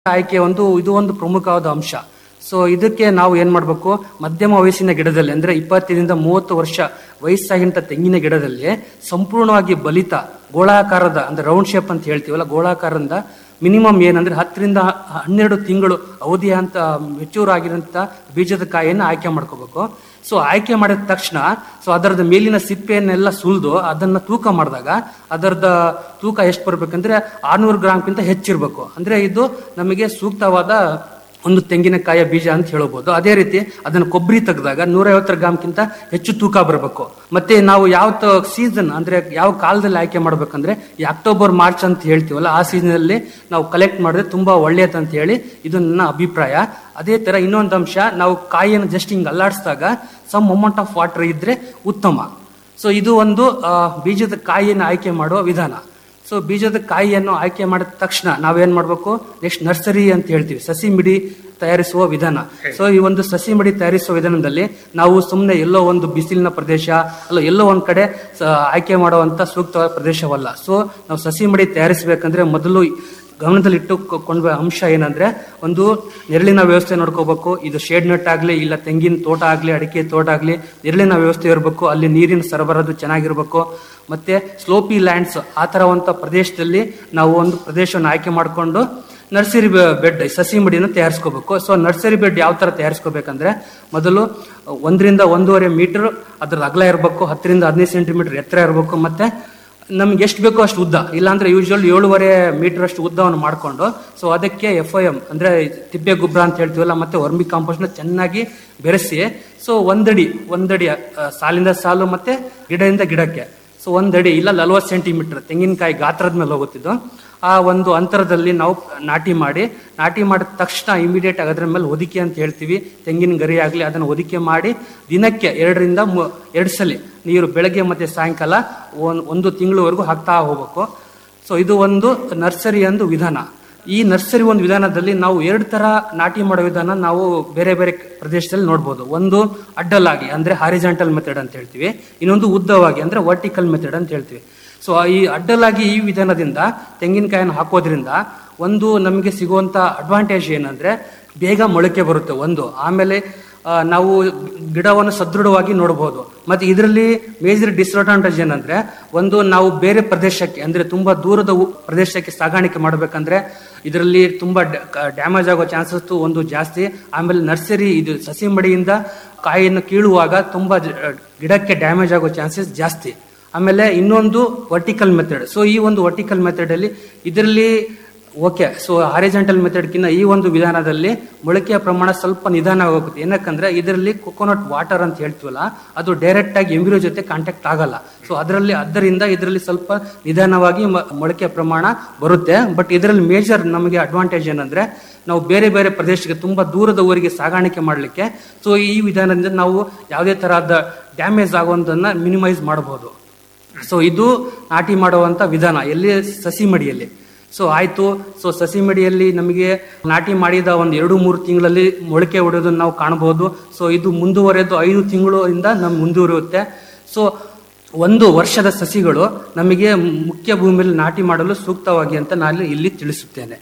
ಆಯ್ಕೆ ಒಂದು ಇದು ಒಂದು ಪ್ರಮುಖವಾದ ಅಂಶ ಸೊ ಇದಕ್ಕೆ ನಾವು ಏನ್ ಮಾಡಬೇಕು ಮಧ್ಯಮ ವಯಸ್ಸಿನ ಗಿಡದಲ್ಲಿ ಅಂದ್ರೆ ಇಪ್ಪತ್ತರಿಂದ ಮೂವತ್ತು ವರ್ಷ ವಯಸ್ಸಾಗಿಂತ ತೆಂಗಿನ ಗಿಡದಲ್ಲಿ ಸಂಪೂರ್ಣವಾಗಿ ಬಲಿತ ಗೋಳಾಕಾರದ ಅಂದ್ರೆ ರೌಂಡ್ ಶೇಪ್ ಅಂತ ಹೇಳ್ತೀವಲ್ಲ ಗೋಳಾಕಾರದಿಂದ ಮಿನಿಮಮ್ ಏನಂದ್ರೆ ಹತ್ತರಿಂದ ಹನ್ನೆರಡು ತಿಂಗಳು ಅವಧಿ ಅಂತ ಮೆಚೂರ್ ಆಗಿರೋಂಥ ಬೀಜದ ಕಾಯಿಯನ್ನು ಆಯ್ಕೆ ಮಾಡ್ಕೋಬೇಕು ಸೊ ಆಯ್ಕೆ ಮಾಡಿದ ತಕ್ಷಣ ಸೊ ಅದರದ ಮೇಲಿನ ಸಿಪ್ಪೆಯನ್ನೆಲ್ಲ ಸುಲಿದು ಅದನ್ನ ತೂಕ ಮಾಡಿದಾಗ ಅದರದ ತೂಕ ಎಷ್ಟು ಬರ್ಬೇಕಂದ್ರೆ ಆರ್ನೂರು ಗ್ರಾಮ್ಗಿಂತ ಹೆಚ್ಚಿರ್ಬೇಕು ಅಂದ್ರೆ ಇದು ನಮಗೆ ಸೂಕ್ತವಾದ ಒಂದು ತೆಂಗಿನಕಾಯಿಯ ಬೀಜ ಅಂತ ಹೇಳ್ಬೋದು ಅದೇ ರೀತಿ ಅದನ್ನು ಕೊಬ್ಬರಿ ತೆಗೆದಾಗ ನೂರೈವತ್ತು ಗ್ರಾಮ್ಗಿಂತ ಹೆಚ್ಚು ತೂಕ ಬರಬೇಕು ಮತ್ತೆ ನಾವು ಯಾವ ಸೀಸನ್ ಅಂದ್ರೆ ಯಾವ ಕಾಲದಲ್ಲಿ ಆಯ್ಕೆ ಮಾಡ್ಬೇಕಂದ್ರೆ ಈ ಅಕ್ಟೋಬರ್ ಮಾರ್ಚ್ ಅಂತ ಹೇಳ್ತೀವಲ್ಲ ಆ ಸೀಸನ್ ಅಲ್ಲಿ ನಾವು ಕಲೆಕ್ಟ್ ಮಾಡಿದ್ರೆ ತುಂಬಾ ಒಳ್ಳೆಯದು ಅಂತ ಹೇಳಿ ಇದು ನನ್ನ ಅಭಿಪ್ರಾಯ ಅದೇ ತರ ಇನ್ನೊಂದು ಅಂಶ ನಾವು ಕಾಯಿಯನ್ನು ಜಸ್ಟ್ ಹಿಂಗ್ ಅಲ್ಲಾಡಿಸಿದಾಗ ಸಮ್ ಅಮೌಂಟ್ ಆಫ್ ವಾಟರ್ ಇದ್ರೆ ಉತ್ತಮ ಸೊ ಇದು ಒಂದು ಆ, ಬೀಜದ ಕಾಯಿಯನ್ನು ಆಯ್ಕೆ ಮಾಡುವ ವಿಧಾನ ಸೊ ಬೀಜದ ಕಾಯಿಯನ್ನು ಆಯ್ಕೆ ಮಾಡಿದ ತಕ್ಷಣ ನಾವೇನ್ ಮಾಡ್ಬೇಕು ನೆಕ್ಸ್ಟ್ ನರ್ಸರಿ ಅಂತ ಹೇಳ್ತೀವಿ ಸಸಿ ಮಿಡಿ ತಯಾರಿಸುವ ವಿಧಾನ ಸೊ ಈ ಒಂದು ಸಸಿ ಮಿಡಿ ತಯಾರಿಸುವ ವಿಧಾನದಲ್ಲಿ ನಾವು ಸುಮ್ಮನೆ ಎಲ್ಲೋ ಒಂದು ಬಿಸಿಲಿನ ಪ್ರದೇಶ ಅಲ್ಲ ಎಲ್ಲೋ ಒಂದ್ ಕಡೆ ಸ- ಆಯ್ಕೆ ಮಾಡುವಂತ ಸೂಕ್ತವಾದ ಪ್ರದೇಶವಲ್ಲ ಸೊ ನಾವು ಸಸಿ ಮಡಿ ತಯಾರಿಸಬೇಕಂದ್ರೆ ಮೊದಲು ಗಮನದಲ್ಲಿಟ್ಟುಕೊಂಡ ಅಂಶ ಏನಂದ್ರೆ ಒಂದು ನೆರಳಿನ ವ್ಯವಸ್ಥೆ ನೋಡ್ಕೋಬೇಕು ಇದು ಶೇಡ್ ನೆಟ್ ಆಗ್ಲಿ ಇಲ್ಲ ತೆಂಗಿನ ತೋಟ ಆಗ್ಲಿ ಅಡಿಕೆ ತೋಟ ಆಗ್ಲಿ ನೆರಳಿನ ವ್ಯವಸ್ಥೆ ಇರಬೇಕು ಅಲ್ಲಿ ನೀರಿನ ಸರಬರಾಜು ಚೆನ್ನಾಗಿರ್ಬೇಕು ಮತ್ತೆ ಸ್ಲೋಪಿ ಲ್ಯಾಂಡ್ಸ್ ಆ ತರವಂತ ಪ್ರದೇಶದಲ್ಲಿ ನಾವು ಒಂದು ಪ್ರದೇಶವನ್ನು ಆಯ್ಕೆ ಮಾಡಿಕೊಂಡು ನರ್ಸರಿ ಬೆಡ್ ಸಸಿ ಮಡಿಯನ್ನು ತಯಾರಿಸ್ಕೋಬೇಕು ಸೊ ನರ್ಸರಿ ಬೆಡ್ ಯಾವ ತರ ತಯಾರಿಸ್ಕೋಬೇಕಂದ್ರೆ ಮೊದಲು ಒಂದರಿಂದ ಒಂದೂವರೆ ಮೀಟರ್ ಅದ್ರ ಅಗಲ ಇರಬೇಕು ಹತ್ತರಿಂದ ಹದಿನೈದು ಸೆಂಟಿಮೀಟರ್ ಎತ್ತರ ಇರಬೇಕು ಮತ್ತೆ ನಮ್ಗೆ ಎಷ್ಟು ಬೇಕೋ ಅಷ್ಟು ಉದ್ದ ಇಲ್ಲಾಂದ್ರೆ ಯೂಶುವಲ್ ಏಳುವರೆ ಮೀಟರ್ ಅಷ್ಟು ಉದ್ದವನ್ನು ಮಾಡಿಕೊಂಡು ಸೊ ಅದಕ್ಕೆ ಎಫ್ ಐ ಎಂ ಅಂದ್ರೆ ತಿಪ್ಪೆ ಗೊಬ್ಬರ ಅಂತ ಹೇಳ್ತೀವಲ್ಲ ಮತ್ತೆ ವರ್ಮಿ ಕಾಂಪೋಸ್ಟ್ ನ ಚೆನ್ನಾಗಿ ಬೆರೆಸಿ ಸೊ ಒಂದಡಿ ಒಂದಡಿ ಆ, ಸಾಲಿಂದ ಸಾಲು ಮತ್ತೆ ಗಿಡದಿಂದ ಗಿಡಕ್ಕೆ ಸೊ ಒಂದಡಿ ಇಲ್ಲ ನಲ್ವತ್ತು ಸೆಂಟಿಮೀಟರ್ ತೆಂಗಿನಕಾಯಿ ಗಾತ್ರದ ಮೇಲೆ ಹೋಗುತ್ತಿದ್ದು ಆ ಒಂದು ಅಂತರದಲ್ಲಿ ನಾವು ನಾಟಿ ಮಾಡಿ ನಾಟಿ ಮಾಡಿದ ತಕ್ಷಣ ಇಮಿಡಿಯೇಟ್ ಆಗಿ ಅದ್ರ ಮೇಲೆ ಹೊದಿಕೆ ಅಂತ ಹೇಳ್ತೀವಿ ತೆಂಗಿನ ಗರಿ ಆಗಲಿ ಅದನ್ನು ಹೊದಿಕೆ ಮಾಡಿ ದಿನಕ್ಕೆ ಎರಡರಿಂದ ಮೂ ಎರಡು ಸಲ ನೀರು ಬೆಳಗ್ಗೆ ಮತ್ತೆ ಸಾಯಂಕಾಲ ಒಂದ್- ಒಂದು ತಿಂಗಳವರೆಗೂ ಹಾಕ್ತಾ ಹೋಗ್ಬೇಕು ಸೊ ಇದು ಒಂದು ನರ್ಸರಿ ಒಂದು ವಿಧಾನ ಈ ನರ್ಸರಿ ಒಂದು ವಿಧಾನದಲ್ಲಿ ನಾವು ಎರಡು ತರ ನಾಟಿ ಮಾಡೋ ವಿಧಾನ ನಾವು ಬೇರೆ ಬೇರೆ ಪ್ರದೇಶದಲ್ಲಿ ನೋಡ್ಬೋದು ಒಂದು ಅಡ್ಡಲಾಗಿ ಅಂದ್ರೆ ಹಾರಿಜಾಂಟಲ್ ಮೆಥಡ್ ಅಂತ ಹೇಳ್ತೀವಿ ಇನ್ನೊಂದು ಉದ್ದವಾಗಿ ಅಂದ್ರೆ ವರ್ಟಿಕಲ್ ಮೆಥಡ್ ಅಂತ ಹೇಳ್ತೀವಿ ಸೊ ಈ ಅಡ್ಡಲಾಗಿ ಈ ವಿಧಾನದಿಂದ ತೆಂಗಿನಕಾಯಿಯನ್ನು ಹಾಕೋದ್ರಿಂದ ಒಂದು ನಮಗೆ ಸಿಗುವಂತ ಅಡ್ವಾಂಟೇಜ್ ಏನಂದ್ರೆ ಬೇಗ ಮೊಳಕೆ ಬರುತ್ತೆ ಒಂದು ಆಮೇಲೆ ಆ, ನಾವು ಗಿಡವನ್ನು ಸದೃಢವಾಗಿ ನೋಡಬಹುದು ಮತ್ತೆ ಇದರಲ್ಲಿ ಮೇಜರ್ ಡಿಸ್ಅಡ್ವಾಂಟೇಜ್ ಏನಂದ್ರೆ ಒಂದು ನಾವು ಬೇರೆ ಪ್ರದೇಶಕ್ಕೆ ಅಂದ್ರೆ ತುಂಬಾ ದೂರದ ಉ- ಪ್ರದೇಶಕ್ಕೆ ಸಾಗಾಣಿಕೆ ಮಾಡಬೇಕಂದ್ರೆ ಇದರಲ್ಲಿ ತುಂಬಾ ಡ್ಯಾಮೇಜ್ ಆಗೋ ಚಾನ್ಸಸ್ ಒಂದು ಜಾಸ್ತಿ ಆಮೇಲೆ ನರ್ಸರಿ ಇದು ಸಸಿ ಮಡಿಯಿಂದ ಕಾಯಿಯನ್ನು ಕೀಳುವಾಗ ತುಂಬಾ ಜ- ಗಿಡಕ್ಕೆ ಡ್ಯಾಮೇಜ್ ಆಗೋ ಚಾನ್ಸಸ್ ಜಾಸ್ತಿ ಆಮೇಲೆ ಇನ್ನೊಂದು ವರ್ಟಿಕಲ್ ಮೆಥಡ್ ಸೊ ಈ ಒಂದು ವರ್ಟಿಕಲ್ ಮೆಥಡ್ ಅಲ್ಲಿ ಇದರಲ್ಲಿ ಓಕೆ ಸೊ ಹಾರಿಜೆಂಟಲ್ ಮೆಥಡ್ಕಿಂತ ಈ ಒಂದು ವಿಧಾನದಲ್ಲಿ ಮೊಳಕೆಯ ಪ್ರಮಾಣ ಸ್ವಲ್ಪ ನಿಧಾನ ಹೋಗುತ್ತೆ ಏನಕ್ಕಂದ್ರೆ ಇದರಲ್ಲಿ ಕೊಕೊನಟ್ ವಾಟರ್ ಅಂತ ಹೇಳ್ತೀವಲ್ಲ ಅದು ಡೈರೆಕ್ಟ್ ಆಗಿ ಎಂಬ್ರಿಯೋ ಜೊತೆ ಕಾಂಟ್ಯಾಕ್ಟ್ ಆಗಲ್ಲ ಸೊ ಅದರಲ್ಲಿ ಅದರಿಂದ ಇದರಲ್ಲಿ ಸ್ವಲ್ಪ ನಿಧಾನವಾಗಿ ಮ- ಮೊಳಕೆಯ ಪ್ರಮಾಣ ಬರುತ್ತೆ ಬಟ್ ಇದರಲ್ಲಿ ಮೇಜರ್ ನಮಗೆ ಅಡ್ವಾಂಟೇಜ್ ಏನಂದ್ರೆ ನಾವು ಬೇರೆ ಬೇರೆ ಪ್ರದೇಶಕ್ಕೆ ತುಂಬಾ ದೂರದ ಊರಿಗೆ ಸಾಗಾಣಿಕೆ ಮಾಡಲಿಕ್ಕೆ ಸೊ ಈ ವಿಧಾನದಿಂದ ನಾವು ಯಾವುದೇ ತರಹದ ಡ್ಯಾಮೇಜ್ ಆಗುವಂತನ್ನ ಮಿನಿಮೈಸ್ ಮಾಡಬಹುದು ಸೊ ಇದು ನಾಟಿ ಮಾಡುವಂತ ವಿಧಾನ ಎಲ್ಲಿ ಸಸಿ ಮಡಿಯಲ್ಲಿ ಸೊ ಆಯ್ತು ಸೊ ಸಸಿ ಮಡಿಯಲ್ಲಿ ನಮಗೆ ನಾಟಿ ಮಾಡಿದ ಒಂದು ಎರಡು ಮೂರು ತಿಂಗಳಲ್ಲಿ ಮೊಳಕೆ ಹೊಡೆಯೋದನ್ನ ನಾವು ಕಾಣಬಹುದು ಸೊ ಇದು ಮುಂದುವರೆದು ಐದು ತಿಂಗಳಿಂದ ನಮ್ ಮುಂದುವರಿಯುತ್ತೆ ಸೊ ಒಂದು ವರ್ಷದ ಸಸಿಗಳು ನಮಗೆ ಮುಖ್ಯ ಭೂಮಿಯಲ್ಲಿ ನಾಟಿ ಮಾಡಲು ಸೂಕ್ತವಾಗಿ ಅಂತ ನಾನು ಇಲ್ಲಿ ತಿಳಿಸುತ್ತೇನೆ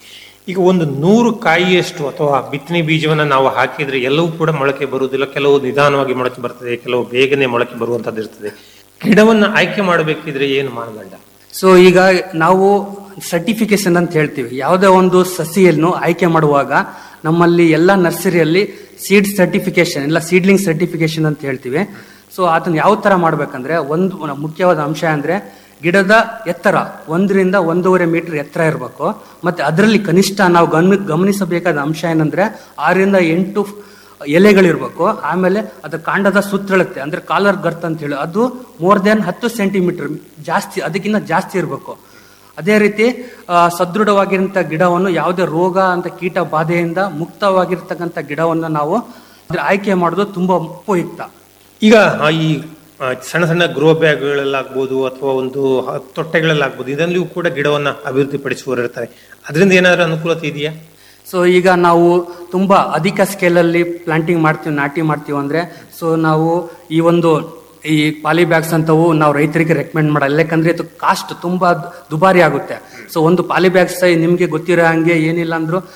ಈಗ ಒಂದು ನೂರು ಕಾಯಿಯಷ್ಟು ಅಥವಾ ಬಿತ್ತನೆ ಬೀಜವನ್ನ ನಾವು ಹಾಕಿದ್ರೆ ಎಲ್ಲವೂ ಕೂಡ ಮೊಳಕೆ ಬರುವುದಿಲ್ಲ ಕೆಲವು ನಿಧಾನವಾಗಿ ಮೊಳಕೆ ಬರ್ತದೆ ಕೆಲವು ಬೇಗನೆ ಮೊಳಕೆ ಬರುವಂತದ್ದು ಇರ್ತದೆ ಗಿಡವನ್ನ ಆಯ್ಕೆ ಮಾಡಬೇಕಿದ್ರೆ ಏನು ಮಾನದಂಡ ಸೊ ಈಗ ನಾವು ಸರ್ಟಿಫಿಕೇಶನ್ ಅಂತ ಹೇಳ್ತೀವಿ ಯಾವುದೇ ಒಂದು ಸಸಿಯನ್ನು ಆಯ್ಕೆ ಮಾಡುವಾಗ ನಮ್ಮಲ್ಲಿ ಎಲ್ಲ ನರ್ಸರಿಯಲ್ಲಿ ಸೀಡ್ ಸರ್ಟಿಫಿಕೇಶನ್ ಇಲ್ಲ ಸೀಡ್ಲಿಂಗ್ ಸರ್ಟಿಫಿಕೇಶನ್ ಅಂತ ಹೇಳ್ತೀವಿ ಸೊ ಅದನ್ನ ಯಾವ ತರ ಮಾಡ್ಬೇಕಂದ್ರೆ ಒಂದು ಮುಖ್ಯವಾದ ಅಂಶ ಅಂದ್ರೆ ಗಿಡದ ಎತ್ತರ ಒಂದರಿಂದ ಒಂದೂವರೆ ಮೀಟರ್ ಎತ್ತರ ಇರಬೇಕು ಮತ್ತೆ ಅದರಲ್ಲಿ ಕನಿಷ್ಠ ನಾವು ಗಮನ ಗಮನಿಸಬೇಕಾದ ಅಂಶ ಏನಂದ್ರೆ ಆರರಿಂದ ಎಂಟು ಎಲೆಗಳಿರ್ಬೇಕು ಆಮೇಲೆ ಅದು ಕಾಂಡದ ಸುತ್ತಳತೆ ಅಂದ್ರೆ ಕಾಲರ್ ಗರ್ತ್ ಅಂತ ಹೇಳಿ ಅದು ಮೋರ್ ದೆನ್ ಹತ್ತು ಸೆಂಟಿಮೀಟರ್ ಜಾಸ್ತಿ ಅದಕ್ಕಿಂತ ಜಾಸ್ತಿ ಇರಬೇಕು ಅದೇ ರೀತಿ ಆ, ಸದೃಢವಾಗಿರಂತ ಗಿಡವನ್ನು ಯಾವುದೇ ರೋಗ ಅಂತ ಕೀಟ ಬಾಧೆಯಿಂದ ಮುಕ್ತವಾಗಿರ್ತಕ್ಕಂಥ ಗಿಡವನ್ನು ನಾವು ಅದ್ರ ಆಯ್ಕೆ ಮಾಡೋದು ತುಂಬಾ ಉಪಯುಕ್ತ ಈಗ ಆ ಈ ಆ, ಸಣ್ಣ ಸಣ್ಣ ಗ್ರೋ ಬ್ಯಾಗ್ಗಳಲ್ಲಾಗ್ಬೋದು ಅಥವಾ ಒಂದು ಹ- ತೊಟ್ಟೆಗಳಲ್ಲಾಗ್ಬೋದು ಇದರಲ್ಲಿಯೂ ಕೂಡ ಗಿಡವನ್ನ ಅಭಿವೃದ್ಧಿಪಡಿಸುವವರು ಇರ್ತಾರೆ ಅದರಿಂದ ಏನಾದರೂ ಅನುಕೂಲತೆ ಇದೆಯಾ ಸೊ ಈಗ ನಾವು ತುಂಬಾ ಅಧಿಕ ಸ್ಕೇಲಲ್ಲಿ ಪ್ಲಾಂಟಿಂಗ್ ಮಾಡ್ತೀವಿ ನಾಟಿ ಮಾಡ್ತೀವಿ ಅಂದ್ರೆ ಸೊ ನಾವು ಈ ಒಂದು ಈ ಪಾಲಿ ಬ್ಯಾಗ್ಸ್ ಅಂತವು ನಾವು ರೈತರಿಗೆ ರೆಕಮೆಂಡ್ ಮಾಡಲ್ಲ ಯಾಕಂದ್ರೆ ಇದು ಕಾಸ್ಟ್ ತುಂಬಾ ದುಬಾರಿ ಆಗುತ್ತೆ ಸೊ ಒಂದು ಪಾಲಿ ಬ್ಯಾಗ್ಸ್ ನಿಮ್ಗೆ ಗೊತ್ತಿರೋ ಹಂಗೆ ಏನಿಲ್ಲ ಅಂದ್ರೂ